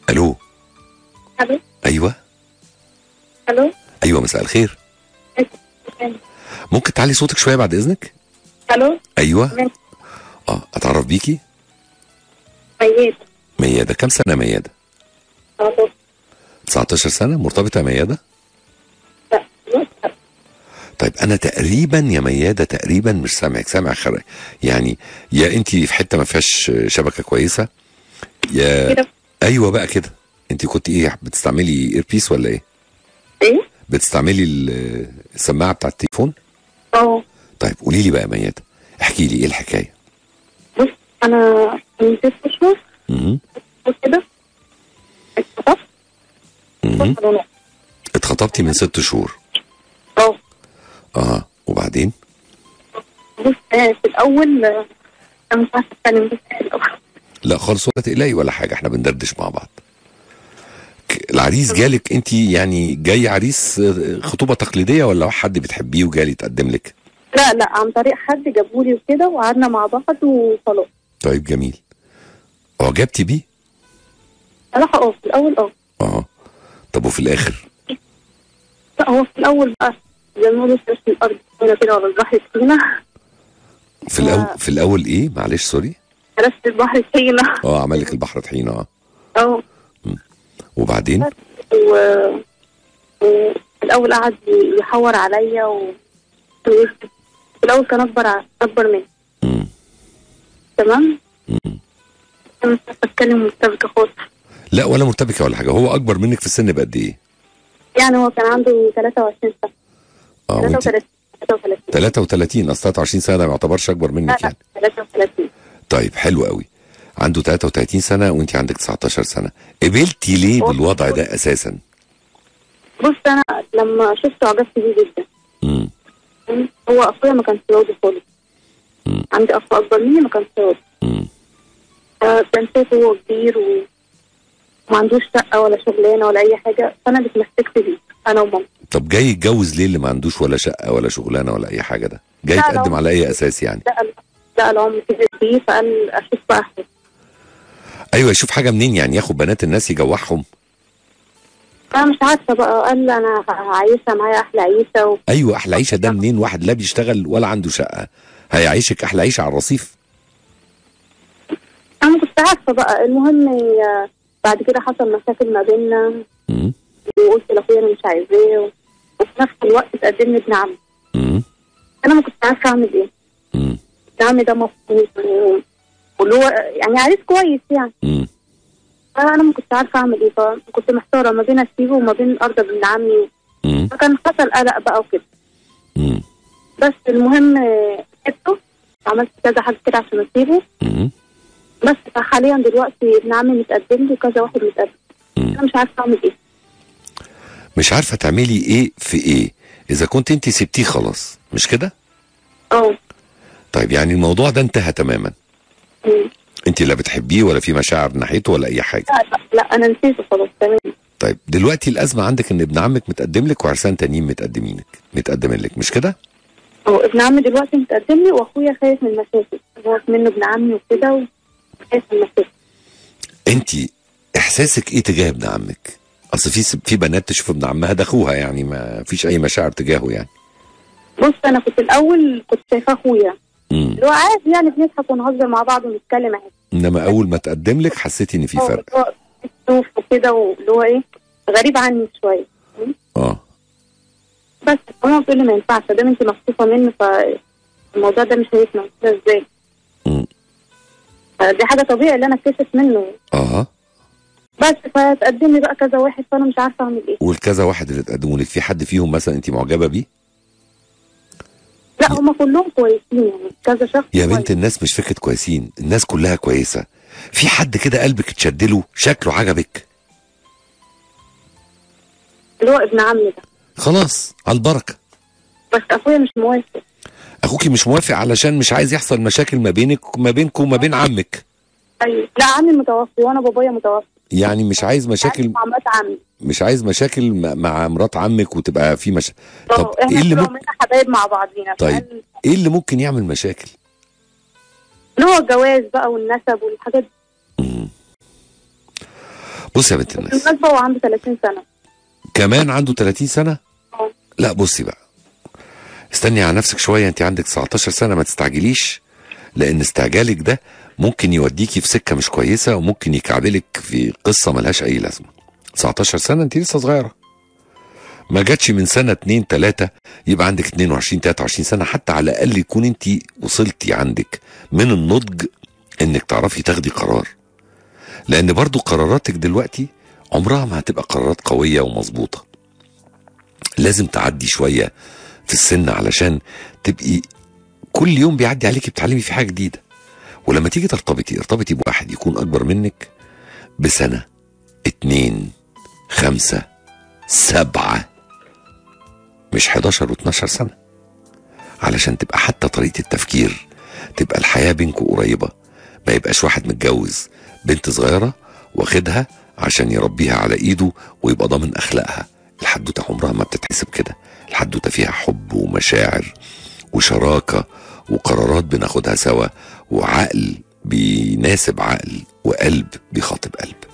الو الو ايوه الو ايوه مساء الخير ممكن تعلي صوتك شويه بعد اذنك الو ايوه ماشي. اه اتعرف بيكي ميت مياده كم سنه مياده 19 سنه مرتبطه يا مياده طيب انا تقريبا يا مياده تقريبا مش سامعك سامع خر... يعني يا انت في حته ما فيهاش شبكه كويسه يا كده ايوه بقى كده انت كنت ايه بتستعملي ايربيس ولا ايه ايه بتستعملي ال- السماعه بتاع التليفون اه طيب قولي لي بقى يا مياده احكي لي ايه الحكايه بص انا من ست شهور امم وكده اتخطبت امم فترة ونص. اتخطبتي من ست شهور اه اه وبعدين بص آه، في الاول آه، انا مش عارفه اتكلم بس في الاول لا خالص ولا تقلقي ولا حاجه احنا بندردش مع بعض ك- العريس جالك انت يعني جاي عريس آه، خطوبه تقليديه ولا حد بتحبيه وجالي يتقدم لك لا لا عن طريق حد جابولي وكده وقعدنا مع بعض وخلاص طيب جميل اعجبتي بيه صراحه اه في الاول اه اه طب وفي الاخر لا هو في الاول بقى زي ما بيقولوا فرش الارض هنا كده ولا البحر طحينه في الاول في الاول ايه معلش سوري فرشت البحر طحينه اه عمل لك البحر طحينه اه اه وبعدين و... و... في الاول قعد يحور عليا و... ويكتب. في الاول كان اكبر ع- اكبر مني مم. تمام مم. انا مش عارفه اتكلم مستبكه خالص لا ولا مرتبكه ولا حاجه هو اكبر منك في السن بقد ايه يعني هو كان عنده 23 سنه اه وانت 33 33 33 اصل 23 سنه ده ما يعتبرش اكبر لا منك لا يعني 33 طيب حلو قوي عنده 33 سنه وانت عندك 19 سنه قبلتي ليه بالوضع ده اساسا بص انا لما شفته عجبت بيه جدا امم هو اخويا ما كانش راضي خالص مم. عندي اخ اكبر مني ما كانش راضي امم آه، كان شايفه هو كبير و... وما عندوش شقه ولا شغلانه ولا اي حاجه فانا اللي اتمسكت بيه انا ومامتي طب جاي يتجوز ليه اللي ما عندوش ولا شقه ولا شغلانه ولا اي حاجه ده جاي لا، يتقدم لا. على اي اساس يعني لقى لقى العمر كبر فيه فقال اشوف بقى احسن ايوه يشوف حاجه منين يعني ياخد بنات الناس يجوعهم انا مش عارفه بقى قال انا عايشه معايا احلى عيشه و... ايوه احلى عيشه ده منين واحد لا بيشتغل ولا عنده شقه هيعيشك احلى عيشه على الرصيف انا ما كنت عارفه بقى المهم آه، بعد كده حصل مشاكل ما بيننا امم وقلت لاخويا انا مش عايزاه و... وفي نفس الوقت اتقدم لي ابن عمي امم انا ما كنت عارفه اعمل ايه امم ابن عمي ده مبسوط و- واللي هو يعني عريس كويس يعني امم فانا ما كنت عارفه اعمل ايه فكنت محتاره ما بين اسيبه وما بين ارضى ابن عمي امم فكان حصل قلق بقى وكده امم بس المهم آه، سبته عملت كذا حاجه كده عشان اسيبه امم بس حاليا دلوقتي ابن عمي متقدم لي وكذا واحد متقدم مم. انا مش عارفه اعمل ايه مش عارفه تعملي ايه في ايه اذا كنت انت سبتيه خلاص مش كده اه طيب يعني الموضوع ده انتهى تماما مم. انت لا بتحبيه ولا في مشاعر ناحيته ولا اي حاجه لا لا, لا انا نسيته خلاص تمام طيب دلوقتي الازمه عندك ان ابن عمك متقدم لك وعرسان تانيين متقدمينك متقدمين لك مش كده هو ابن عمي دلوقتي متقدم لي واخويا خايف من المشاكل هو منه ابن عمي وكده وخايف من المشاكل انت احساسك ايه تجاه ابن عمك اصل في في بنات تشوف ابن عمها ده اخوها يعني ما فيش اي مشاعر تجاهه يعني بص انا كنت الاول كنت شايفاه اخويا امم اللي هو عادي يعني بنضحك ونهزر مع بعض ونتكلم عادي انما اول ما تقدم لك حسيتي ان في هو فرق اللي هو بتشوف وكده واللي هو ايه غريب عني شويه اه بس ماما بتقول لي ما ينفعش ده انت مخطوفه منه فالموضوع ده مش هيسمع قلت لها ازاي امم دي حاجه طبيعي اللي انا اتكسف منه اه بس فتقدم لي بقى كذا واحد فانا مش عارفه اعمل ايه والكذا واحد اللي تقدموا لك في حد فيهم مثلا انت معجبه بيه لا هم كلهم كويسين يعني كذا شخص يا كويس. بنت الناس مش فكره كويسين الناس كلها كويسه في حد كده قلبك اتشد له شكله عجبك اللي هو ابن عمي ده خلاص على البركه بس اخويا مش موافق اخوكي مش موافق علشان مش عايز يحصل مشاكل ما بينك وما بينكم وما بين عمك ايوه لا عمي متوفي وانا بابايا متوفي يعني مش عايز مشاكل مع مرات عمي مش عايز مشاكل م- مع مرات عمك وتبقى في مش طب اه، احنا ايه اللي طول ممكن عمرنا حبايب مع بعضينا طيب. فقال ايه اللي ممكن يعمل مشاكل اللي هو الجواز بقى والنسب والحاجات دي مم. بص يا بنت الناس بالمناسبة هو عنده 30 سنة كمان عنده 30 سنه اه لا بصي بقى استني على نفسك شويه انت عندك 19 سنه ما تستعجليش لان استعجالك ده ممكن يوديكي في سكه مش كويسه وممكن يكعبلك في قصه ملهاش اي لازمه 19 سنه انت لسه صغيره ما جاتش من سنه اتنين تلاته يبقى عندك 22 23 سنه حتى على الاقل يكون انت وصلتي عندك من النضج انك تعرفي تاخدي قرار لان برضو قراراتك دلوقتي عمرها ما هتبقى قرارات قويه ومظبوطه لازم تعدي شويه في السن علشان تبقي كل يوم بيعدي عليكي بتعلمي في حاجه جديده ولما تيجي ترتبطي ارتبطي بواحد يكون اكبر منك بسنه اتنين خمسه سبعه مش 11 و12 سنه علشان تبقى حتى طريقه التفكير تبقى الحياه بينكم قريبه ما يبقاش واحد متجوز بنت صغيره واخدها عشان يربيها على ايده ويبقى ضامن اخلاقها الحدوته عمرها ما بتتحسب كده الحدوته فيها حب ومشاعر وشراكه وقرارات بناخدها سوا وعقل بيناسب عقل وقلب بيخاطب قلب